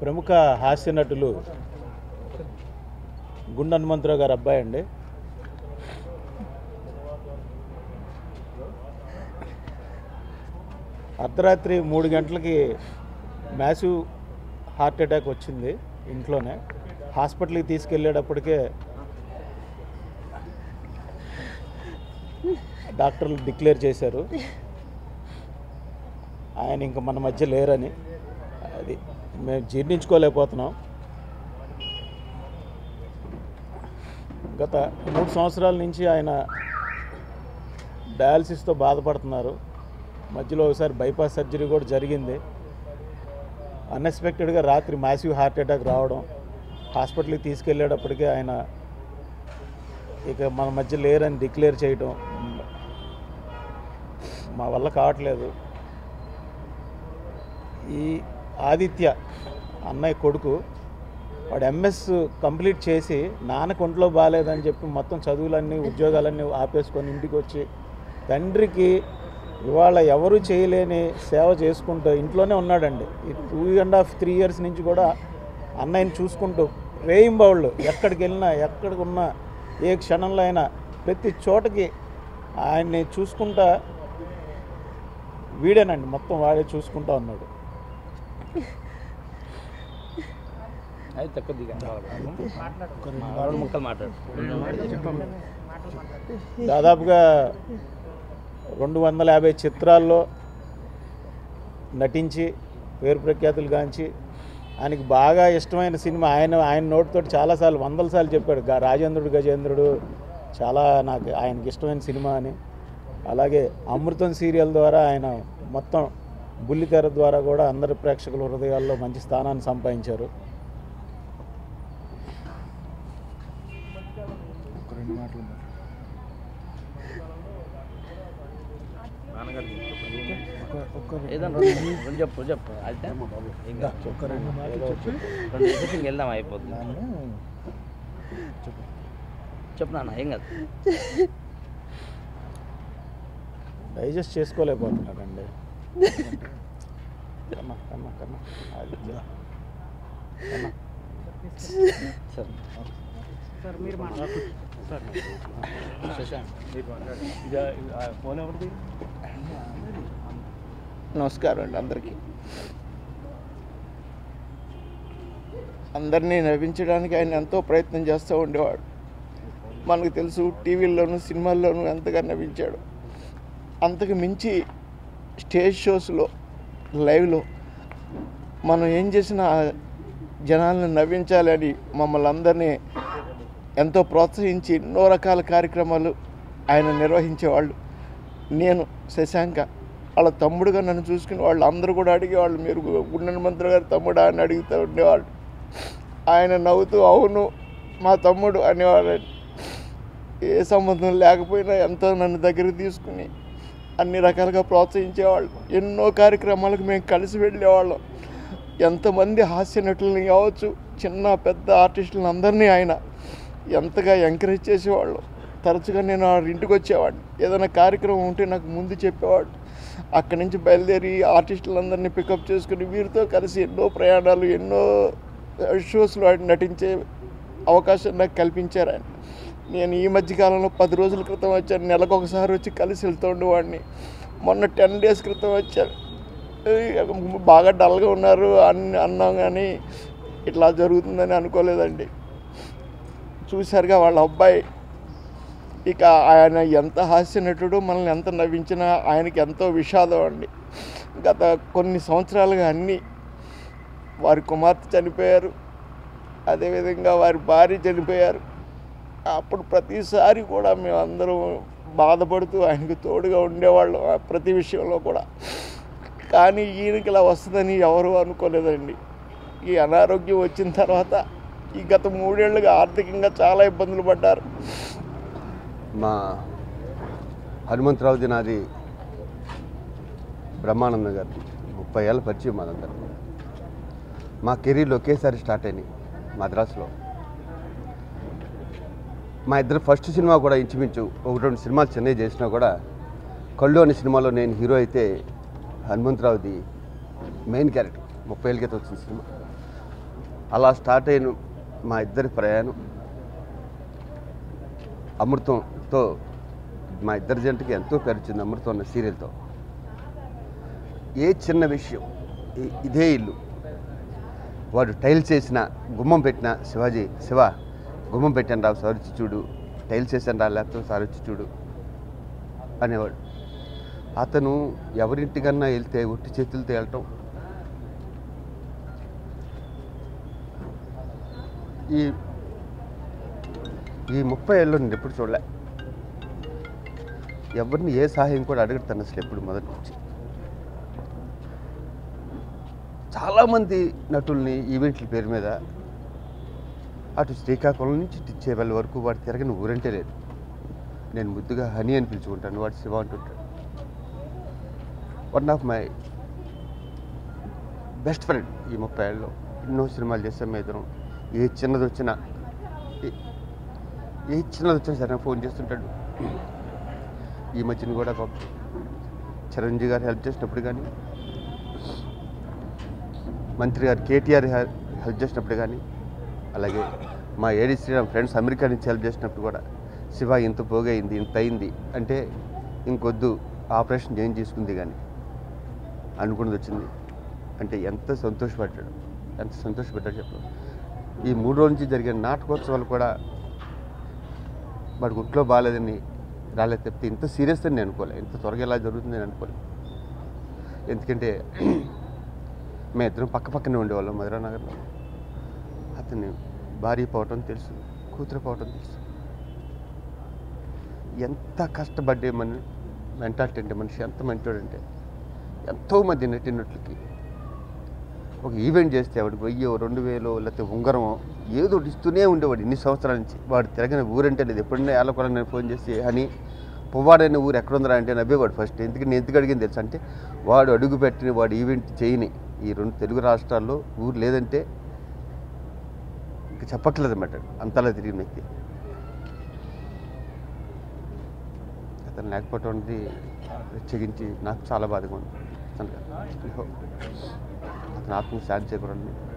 ప్రముఖ హాస్య నటులు గుండు హనుమంతరావు గారు అబ్బాయి అండి అర్ధరాత్రి మూడు గంటలకి మ్యాసివ్ హార్ట్ అటాక్ వచ్చింది ఇంట్లోనే హాస్పిటల్కి తీసుకెళ్ళేటప్పటికే డాక్టర్లు డిక్లేర్ చేశారు ఆయన ఇంకా మన మధ్య లేరని అది మేము జీర్ణించుకోలేకపోతున్నాం గత మూడు సంవత్సరాల నుంచి ఆయన డయాలసిస్తో బాధపడుతున్నారు మధ్యలో ఒకసారి బైపాస్ సర్జరీ కూడా జరిగింది అన్ఎక్స్పెక్టెడ్గా రాత్రి మ్యాసివ్ హార్ట్ అటాక్ రావడం హాస్పిటల్కి తీసుకెళ్ళేటప్పటికే ఆయన ఇక మన మధ్య లేరని డిక్లేర్ చేయడం మా వల్ల కావట్లేదు ఈ ఆదిత్య అన్నయ్య కొడుకు వాడు ఎంఎస్ కంప్లీట్ చేసి నాన్నకు ఒంట్లో బాగాలేదని చెప్పి మొత్తం చదువులన్నీ ఉద్యోగాలన్నీ ఆపేసుకొని ఇంటికి వచ్చి తండ్రికి ఇవాళ ఎవరు చేయలేని సేవ చేసుకుంటూ ఇంట్లోనే ఉన్నాడండి ఈ two and half three years నుంచి కూడా అన్నయ్యని చూసుకుంటూ రేయింబౌళ్ళు ఎక్కడికి వెళ్ళినా ఎక్కడికి ఉన్నా ఏ క్షణంలో అయినా ప్రతి చోటకి ఆయన్ని చూసుకుంటా వీడేనండి మొత్తం వాడే చూసుకుంటా ఉన్నాడు అది తక్కువ దిగా రెండు ముక్కలు మాట్లాడు దాదాపుగా రెండు వందల యాభై చిత్రాల్లో నటించి పేరు ప్రఖ్యాతులు గాంచి ఆయనకి బాగా ఇష్టమైన సినిమా ఆయన ఆయన నోటితోటి చాలాసార్లు వందల సార్లు చెప్పాడు గా- రాజేంద్రుడు గజేంద్రుడు చాలా నాకు ఆయనకి ఇష్టమైన సినిమా అని అలాగే అమృతం సీరియల్ ద్వారా ఆయన మొత్తం బుల్లితెర ద్వారా కూడా అందరి ప్రేక్షకుల హృదయాల్లో మంచి స్థానాన్ని సంపాదించారు ఏదన్నా రెండు రెండు చెప్పు చెప్పు అయితే ఏం కాదు. ఏదో ఒకటి. రెండు నిమిషాలు వెళ్దాం అయిపోతుంది చెప్పు నాన్న ఏం కాదు డైజెస్ట్ చేసుకోలేకపోతున్నాడండి కన్నా కన్నా కన్నా అది కన్నా సరే శశాంక్ నమస్కారం అండి అందరికీ అందరినీ నవ్వించడానికి ఆయన ఎంతో ప్రయత్నం చేస్తూ ఉండేవాడు మనకు తెలుసు టీవీల్లోనూ సినిమాల్లోనూ ఎంతగా నవ్వించాడు అంతకు మించి స్టేజ్ షోస్లో లైవ్లో మనం ఏం చేసినా జనాలను నవ్వించాలని మమ్మల్ని అందరినీ ఎంతో ప్రోత్సహించి ఎన్నో రకాల కార్యక్రమాలు ఆయన నిర్వహించేవాళ్ళు నేను శశాంక వాళ్ళ తమ్ముడుగా నన్ను చూసుకుని వాళ్ళు అందరూ కూడా అడిగేవాళ్ళు మీరు గుండెన మంత్రి గారు తమ్ముడా అని అడుగుతూ ఉండేవాళ్ళు ఆయన నవ్వుతూ అవును మా తమ్ముడు అనేవాడు ఏ సంబంధం లేకపోయినా ఎంతో నన్ను దగ్గరికి తీసుకుని అన్ని రకాలుగా ప్రోత్సహించేవాళ్ళు ఎన్నో కార్యక్రమాలకు మేము కలిసి వెళ్ళేవాళ్ళం ఎంతమంది హాస్య నటులని కావచ్చు చిన్న పెద్ద ఆర్టిస్టులను అందరినీ ఆయన ఎంతగా ఎంకరేజ్ చేసేవాళ్ళు తరచుగా నేను ఆ ఇంటికి వచ్చేవాడిని ఏదైనా కార్యక్రమం ఉంటే నాకు ముందు చెప్పేవాడు అక్కడి నుంచి బయలుదేరి ఆర్టిస్టులందరినీ పికప్ చేసుకుని వీరితో కలిసి ఎన్నో ప్రయాణాలు ఎన్నో షోస్లో ఆయన నటించే అవకాశం నాకు కల్పించారు ఆయన నేను ఈ మధ్య కాలంలో పది రోజుల క్రితం వచ్చాను నెలకు ఒకసారి వచ్చి కలిసి వెళ్తూ ఉండేవాడిని మొన్న టెన్ డేస్ క్రితం వచ్చాను ఏయ్, బాగా డల్గా ఉన్నారు అని అన్నాం కానీ ఇట్లా జరుగుతుందని అనుకోలేదండి చూశారుగా వాళ్ళ అబ్బాయి ఇక ఆయన ఎంత హాస్య నటుడు మనల్ని ఎంత నవ్వించినా ఆయనకి ఎంతో విషాదం అండి గత కొన్ని సంవత్సరాలుగా అన్నీ వారి కుమార్తె చనిపోయారు అదేవిధంగా వారి భార్య చనిపోయారు అప్పుడు ప్రతిసారి కూడా మేము అందరం బాధపడుతూ ఆయనకు తోడుగా ఉండేవాళ్ళం ఆ ప్రతి విషయంలో కూడా కానీ ఈయనకి ఇలా వస్తుందని ఎవరు అనుకోలేదండి ఈ అనారోగ్యం వచ్చిన తర్వాత ఈ గత మూడేళ్లుగా ఆర్థికంగా చాలా ఇబ్బందులు పడ్డారు మా హనుమంతరావు దినాది బ్రహ్మానంద గారి ముప్పై ఏళ్ళ పరిచయం మాదందరం మా కెరీర్లు ఒకేసారి స్టార్ట్ అయినాయి మద్రాసులో మా ఇద్దరు ఫస్ట్ సినిమా కూడా ఇంచుమించు ఒకటి రెండు సినిమాలు చెన్నై చేసినా కూడా కళ్ళు అనే సినిమాలో నేను హీరో అయితే హనుమంతరావుది మెయిన్ క్యారెక్టర్ ముప్పై ఏళ్ళ క్రితం వచ్చిన సినిమా అలా స్టార్ట్ అయిన మా ఇద్దరి ప్రయాణం అమృతంతో మా ఇద్దరి జంటకి ఎంతో పరిచింది అమృతం అన్న సీరియల్తో ఏ చిన్న విషయం ఈ- ఇదే ఇల్లు వాడు టైల్స్ వేసిన గుమ్మం పెట్టిన శివాజీ శివ గుమ్మం పెట్టాను రా సార్ వచ్చి చూడు టైల్స్ వేసాను రా లేకపోతే సార్ వచ్చి చూడు అనేవాడు అతను ఎవరింటికన్నా వెళ్తే ఒట్టి చేతులతో వెళ్ళటం ఈ ఈ ముప్పై ఏళ్ళు నేను ఎప్పుడు చూడలే ఎవరిని ఏ సహాయం కూడా అడగడతాను అసలు ఎప్పుడు మొదటి నుంచి చాలామంది నటుల్ని ఈవెంట్ల పేరు మీద అటు శ్రీకాకుళం నుంచి టిచ్చేపల్లి వరకు వాడు తిరగని ఊరంటే లేదు నేను ముద్దుగా హనీ అని పిలుచుకుంటాను వాడు శివ అంటుంటాడు one of my best friend ఈ ముప్పై ఏళ్ళలో ఎన్నో సినిమాలు చేసాం మేము ఇద్దరం ఏ చిన్నది వచ్చినా ఏ- ఏ చిన్నది వచ్చినా సరే నాకు ఫోన్ చేస్తుంటాడు ఈ మధ్యన కూడా పాపం చిరంజీవి గారు హెల్ప్ చేసినప్పుడు కానీ మంత్రి గారు కేటీఆర్ హె- హెల్ప్ చేసినప్పుడు కానీ అలాగే మా ఏడి శ్రీరామ్ ఫ్రెండ్స్ అమెరికా నుంచి హెల్ప్ చేసినప్పుడు కూడా శివ ఇంత పోగైంది ఇంత అయింది అంటే ఇంకొద్దు ఆపరేషన్ చేంజ్ చేసుకుంది కానీ అనుకున్నది వచ్చింది అంటే ఎంత సంతోషపడ్డాడు ఎంత సంతోషపడ్డాడు చెప్పు ఈ మూడు రోజుల నుంచి జరిగిన నాటకోత్సవాలు కూడా వాడికి ఒంట్లో బాగాలేదని రాలేదు తప్పితే ఇంత సీరియస్ అని నేను అనుకోలే ఇంత త్వరగా ఇలా జరుగుతుంది నేను అనుకోలేదు ఎందుకంటే మేము ఇద్దరం పక్క పక్కనే ఉండేవాళ్ళం మధురా నగర్లో అతన్ని భార్య పోవటం తెలుసు కూతురు పోవటం తెలుసు ఎంత కష్టపడ్డే మన మెంటాలిటీ అంటే మనిషి ఎంత మంచోడంటే ఎంతోమంది నటినట్లకి ఒక ఈవెంట్ చేస్తే వాడికి వెయ్యో రెండు వేలో లేకపోతే ఉంగరమో ఏదో ఒకటి ఇస్తూనే ఉండేవాడు ఇన్ని సంవత్సరాల నుంచి వాడు తిరగని ఊరంటే లేదు ఎప్పుడైనా ఏళ్ళకొల నేను ఫోన్ చేసి అని పువ్వాడైన ఊరు ఎక్కడుందిరా అంటే నవ్వేవాడు ఫస్ట్ ఎందుకంటే నేను ఎందుకు అడిగింది తెలుసు అంటే వాడు అడుగు పెట్టిన వాడు ఈవెంట్ చేయని ఈ రెండు తెలుగు రాష్ట్రాల్లో ఊరు లేదంటే ఇంకా చెప్పట్లేదు అన్నమాట అంతలా తిరిగిన వ్యక్తి అతను లేకపోవటం అనేది ప్రత్యేకించి నాకు చాలా బాధగా ఉంది అతను అతను ఆత్మ శాంతి చేకూరని